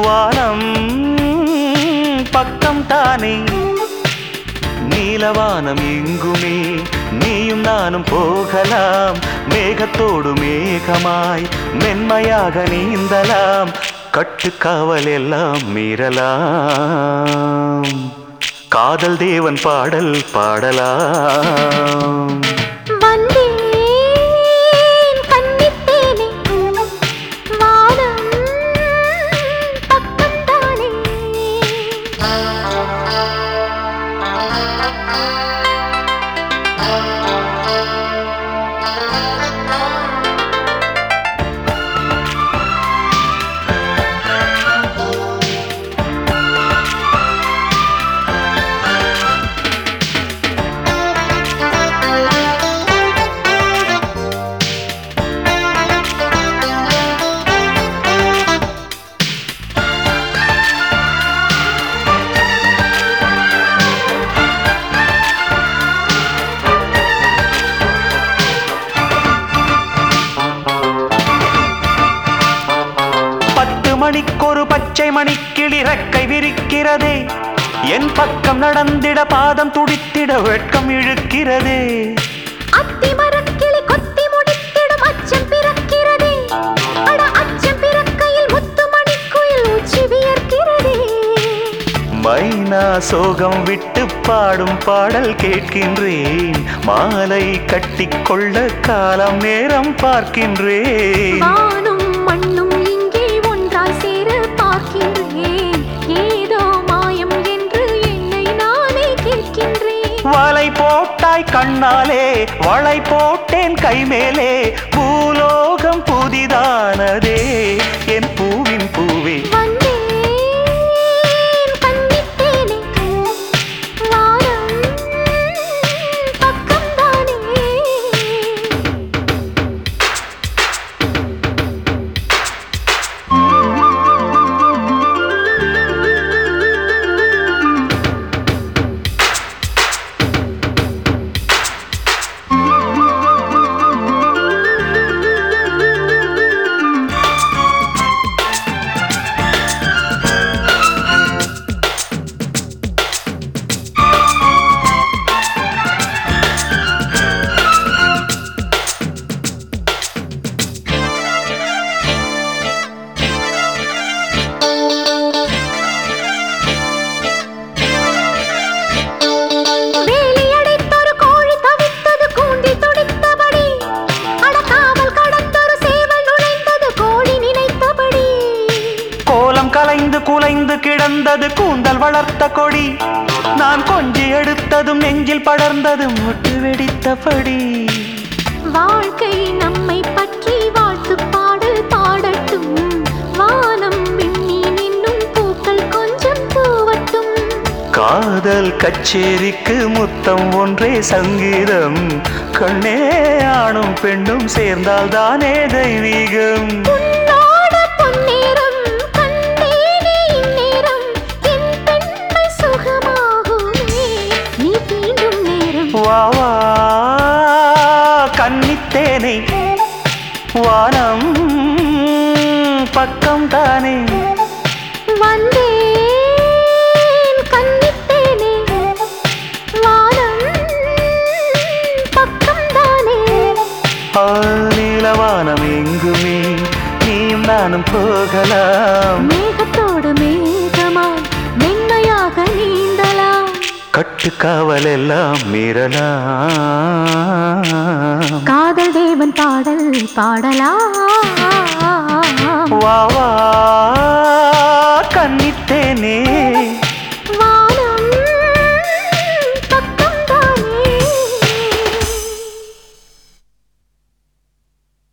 வானம் பக்கம் தானே நீலவானம் எங்குமே நீயும் நானும் போகலாம் மேகத்தோடு மேகமாய் மென்மையாக நீந்தலாம் கட்டுக்காவல் எல்லாம் மீறலாம் காதல் தேவன் பாடல் பாடலாம் வந்தேன் கன்னித்தேனே வானம் பக்கம்தானே பத்து மணிக்கொரு பச்சை மணிக்கிளி ரெக்கை விரிக்கிறதே என் பக்கம் நடந்திட பாதம் துடித்திட வெட்கம் இழுக்கிறதே அத்தி மரக்கிளி கொத்தி முடித்திடும் அச்சம் பிறக்கிறதே அட அச்சம் பிறக்கையில் முத்து மணிக்குயில் உச்சி வியர்க்கிறதே மைனா சோகம் விட்டு பாடும் பாடல் கேட்கின்றேன் மாலை கட்டிக்கொள்ள காலம் நேரம் பார்க்கின்றேன் வானும் மண்ணும் இங்கே ஒன்றாய் சேர பார்க்கின்றேன் ஏதோ மாயம் என்று என்னை நானே கேட்கின்றேன் வலை போட்டாய் கண்ணாலே வளை போட்டேன் கை மேலே பூலோகம் புதிதானதே என் பூவின் பூவே வந்தேன் கன்னித்தேனே வானம் பக்கம்தானே வேலி அடைத்தொரு கோழி தவித்தது கூண்டில் துடித்தபடி அடக்காமல் கடந்தொரு சேவல் நுழைந்தது கோழி நினைத்தபடி கோலம் கலைந்து குலைந்து கிடந்தது கூந்தல் வளர்த்த கொடி நான் கொஞ்சி எடுத்ததும் நெஞ்சில் படர்ந்தது முட்டு வெடித்தபடி வாழ்க்கை நம்மை பற்றி வாழ்த்து பாடல் பாடட்டும் வானம் விண்மீன் என்னும் பூக்கள் கொஞ்சம் தூவட்டும் காதல் கச்சேரிக்கு முத்தம் ஒன்றே சங்கீதம் கண்ணே ஆணும் பெண்ணும் சேர்ந்தால் தானே தெய்வீகம் உன்னோட பொன்னேரம் கண்டேனே இந்நேரம் என் பெண்மை சுகமாகுமே நீ தீண்டும் நேரம் வா வா கன்னித்தேனை வானம் பக்கம் தானே வந்தேன் கன்னித்தேனே வானம் பக்கம்தானே நீலவானம் எங்குமே நீயும் நானும் போகலாம் மேகத்தோடு மேகமாய் மென்மையாக நீந்தலாம் கட்டுக்காவல் எல்லாம் மீறலாம் காதல் தேவன் பாடல் பாடலாம் வா வா கன்னித்தேனே